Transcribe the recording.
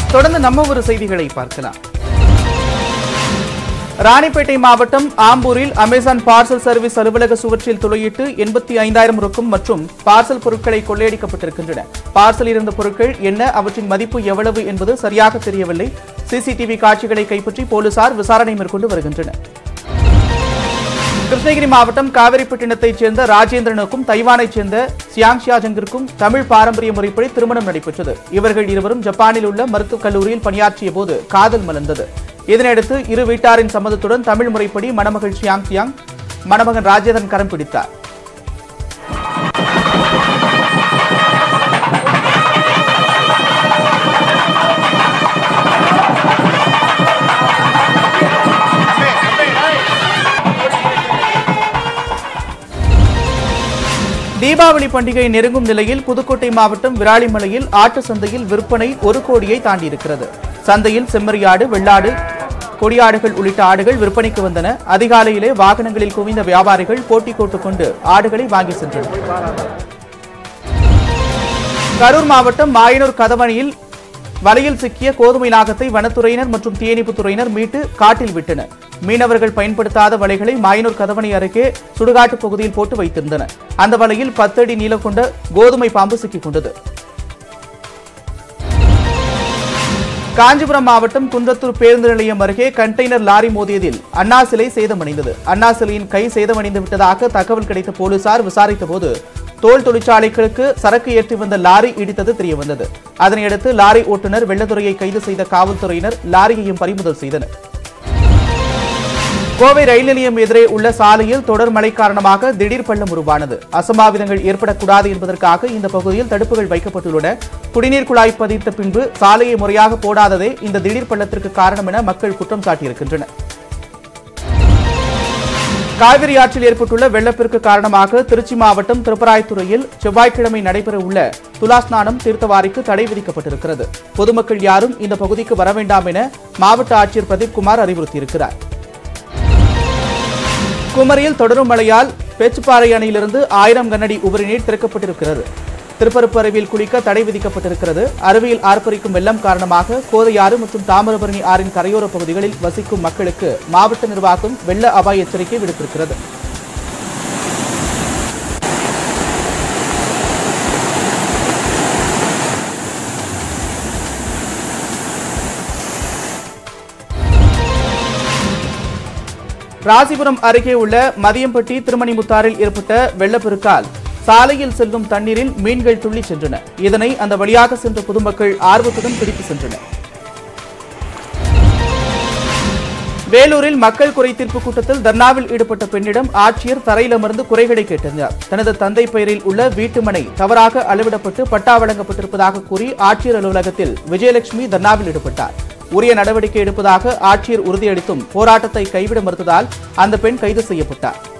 தொடர்ந்து நம்ம ஒரு செய்திகளை பார்க்கலாம் ராணிப்பேட்டை மாவட்டம் ஆம்பூரில் அமேசான் பார்சல் சர்வீஸ் அலுவலக சுவற்றில் துளையிட்டு எண்பத்தி ஐந்தாயிரம் ரொக்கம் மற்றும் பார்சல் பொருட்களை கொள்ளையடிக்கப்பட்டிருக்கின்றன பார்சல் இருந்த பொருட்கள் என்ன அவற்றின் மதிப்பு எவ்வளவு என்பது சரியாக தெரியவில்லை சிசிடிவி காட்சிகளை கைப்பற்றி போலீசார் விசாரணை மேற்கொண்டு வருகின்றனர் கிருஷ்ணகிரி மாவட்டம் காவிரிப்பட்டினத்தைச் சேர்ந்த ராஜேந்திரனுக்கும் தைவானைச் சேர்ந்த சியாங் ஷியாஜங்கிற்கும் தமிழ் பாரம்பரிய முறைப்படி திருமணம் நடைபெற்றது இவர்கள் இருவரும் ஜப்பானில் உள்ள மருத்துவக் கல்லூரியில் பணியாற்றிய போது காதல் மலர்ந்தது இதனையடுத்து இரு வீட்டாரின் சம்மதத்துடன் தமிழ் முறைப்படி மணமகள் ஷியாங் ஷியாங் மணமகன் ராஜேந்திரன் கரம் பிடித்தார் தீபாவளி பண்டிகை நெருங்கும் நிலையில் புதுக்கோட்டை மாவட்டம் விராலிமலையில் ஆட்டு சந்தையில் விற்பனை ஒரு கோடியை தாண்டியிருக்கிறது சந்தையில் செம்மறியாடு வெள்ளாடு கொடியாடுகள் உள்ளிட்ட ஆடுகள் விற்பனைக்கு வந்தன அதிகாலையிலே வாகனங்களில் குவிந்த வியாபாரிகள் போட்டி போட்டுக் கொண்டு ஆடுகளை வாங்கி சென்றனர் கரூர் மாவட்டம் மாயனூர் கதவணியில் வலையில் சிக்கிய கோதுமை நாகத்தை வனத்துறையினர் மற்றும் தீயணைப்புத் துறையினர் மீட்டு காட்டில் விட்டனர் மீனவர்கள் பயன்படுத்தாத வலைகளை மாயனூர் கதவணை அருகே சுடுகாட்டு பகுதியில் போட்டு வைத்திருந்தனர் அந்த வலையில் பத்தடி நீளம் கொண்ட கோதுமை பாம்பு சிக்கிக் கொண்டது காஞ்சிபுரம் மாவட்டம் குன்றத்தூர் பேருந்து நிலையம் அருகே கண்டெய்னர் லாரி மோதியதில் அண்ணா சிலை சேதமடைந்தது அண்ணா சிலையின் கை சேதமடைந்து விட்டதாக தகவல் கிடைத்த போலீசார் விசாரித்த போது தோல் தொழிற்சாலைகளுக்கு சரக்கு ஏற்றி வந்த லாரி இடித்தது தெரியவந்தது அதனையடுத்து லாரி ஓட்டுநர் வெள்ளத்துறையை கைது செய்த காவல்துறையினர் லாரியையும் பறிமுதல் செய்தனர் கோவை ரயில் நிலையம் எதிரே உள்ள சாலையில் தொடர் மழை காரணமாக திடீர் பள்ளம் உருவானது அசம்பாவிதங்கள் ஏற்படக்கூடாது என்பதற்காக இந்த பகுதியில் தடுப்புகள் வைக்கப்பட்டுள்ளன குடிநீர் குழாய் பதித்த பின்பு சாலையை முறையாக போடாததே இந்த திடீர் பள்ளத்திற்கு காரணம் என மக்கள் குற்றம் சாட்டியிருக்கின்றனர் காவிரி ஆற்றில் ஏற்பட்டுள்ள வெள்ளப்பெருக்கு காரணமாக திருச்சி மாவட்டம் திருப்பராய்த்துறையில் செவ்வாய்க்கிழமை நடைபெற உள்ள துலாஸ்நானம் தீர்த்தவாரிக்கு தடை விதிக்கப்பட்டிருக்கிறது பொதுமக்கள் யாரும் இந்த பகுதிக்கு வர வேண்டாம் என மாவட்ட ஆட்சியர் பிரதீப் குமார் அறிவுறுத்தியிருக்கிறார் குமரியில் தொடரும் மழையால் பேச்சுப்பாறை அணையிலிருந்து ஆயிரம் கனஅடி உபரி நீர் திறக்கப்பட்டிருக்கிறது திருப்பரப்பு அருவியில் குளிக்க தடை விதிக்கப்பட்டிருக்கிறது அருவியில் ஆர்ப்பரிக்கும் வெள்ளம் காரணமாக கோதையாறு மற்றும் தாமிரபரணி ஆறின் கரையோர பகுதிகளில் வசிக்கும் மக்களுக்கு மாவட்ட நிர்வாகம் வெள்ள அபாய எச்சரிக்கை விடுத்திருக்கிறது ராசிபுரம் அருகே உள்ள மதியம்பட்டி திருமணிமுத்தாறில் ஏற்பட்ட வெள்ளப்பெருக்கால் சாலையில் செல்லும் தண்ணீரில் மீன்கள் துள்ளி சென்றன இதனை அந்த வழியாக சென்ற பொதுமக்கள் ஆர்வத்துடன் பிடித்து சென்றனர் வேலூரில் மக்கள் குறை தீர்ப்பு கூட்டத்தில் தர்ணாவில் ஈடுபட்ட பெண்ணிடம் ஆட்சியர் தரையில் அமர்ந்து குறைகளை கேட்டறிந்தார் தனது தந்தை பெயரில் உள்ள வீட்டுமனை தவறாக அளவிடப்பட்டு பட்டா வழங்கப்பட்டிருப்பதாக கூறி ஆட்சியர் அலுவலகத்தில் விஜயலட்சுமி தர்ணாவில் ஈடுபட்டார் உரிய நடவடிக்கை எடுப்பதாக ஆட்சியர் உறுதியளித்தும் போராட்டத்தை கைவிட மறுத்ததால் அந்த பெண் கைது செய்யப்பட்டார்